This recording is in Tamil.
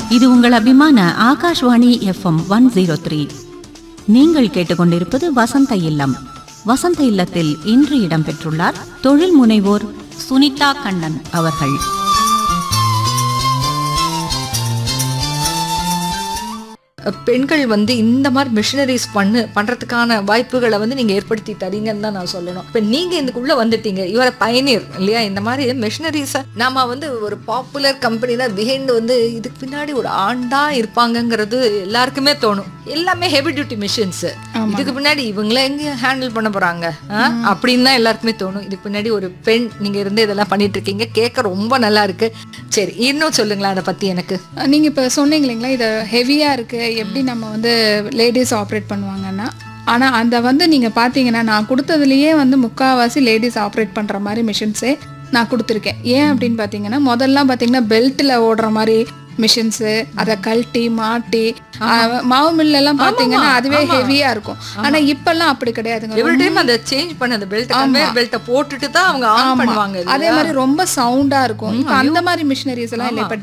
இது உங்கள் அபிமான Akashvani FM one zero three நீங்கள் கேட்டுக்கொண்டிருப்பது வசந்த இல்லம் வசந்த இல்லத்தில் இன்று இடம்பெற்றுள்ளார் தொழில் முனைவோர் சுனிதா கண்ணன் அவர்கள் பெண்கள் வந்து இந்த மாதிரி மிஷினரிஸ் பண்ணு பண்றதுக்கான வாய்ப்புகளை வந்து நீங்க ஏற்படுத்தி தரீங்கன்னு தான் நான் சொல்லணும் இப்ப நீங்க இதுக்குள்ள வந்துட்டீங்க இவர பயனியர் இல்லையா இந்த மாதிரி மிஷினரிஸை நாம வந்து ஒரு பாப்புலர் கம்பெனில பிஹைண்ட் வந்து இதுக்கு பின்னாடி ஒரு ஆண் தான் இருப்பாங்கங்கிறது எல்லாருக்குமே தோணும் எல்லாமே ஹெவி டியூட்டி மிஷின்ஸ் இதுக்கு பின்னாடி இவங்கள எங்க ஹேண்டில் பண்ண போறாங்க ஆ? அப்படின்னு தான் எல்லாருக்குமே தோணும் இதுக்கு பின்னாடி ஒரு பெண் நீங்க இருந்து இதெல்லாம் பண்ணிட்டு இருக்கீங்க கேட்க ரொம்ப நல்லா இருக்கு சரி இன்னும் சொல்லுங்களேன் அதை பத்தி எனக்கு நீங்க இப்ப சொன்னீங்க இல்லைங்களா இது ஹெவியா இருக்கு எப்படி நம்ம வந்து லேடிஸ் ஆப்ரேட் பண்ணுவாங்கன்னா ஆனா அந்த வந்து நீங்க பாத்தீங்கன்னா நான் கொடுத்ததுலயே வந்து முக்காவாசி லேடிஸ் ஆப்ரேட் பண்ற மாதிரி மிஷின்ஸே நான் கொடுத்துருக்கேன் ஏன் அப்படின்னு பாத்தீங்கன்னா முதல்லாம் பாத்தீங்கன்னா பெல்ட்ல ஓடுற மாதிரி மிஷின்ஸு அதை கழட்டி மாட்டி அஹ், மாவு மில்ல எல்லாம் பாத்தீங்கன்னா அதுவே ஹெவியா இருக்கும் ஆனா இப்பெல்லாம் அப்படி கிடையாதுங்க எவ்ரி டைம் அதை சேஞ்ச் பண்ண அந்த பெல்ட் கன்வேயர் பெல்ட்டை போட்டுட்டு தான் அவங்க ஆன் பண்ணுவாங்க அதே மாதிரி ரொம்ப சவுண்டா இருக்கும் இப்ப அந்த மாதிரி மிஷினரிஸ் எல்லாம் இல்லை இப்ப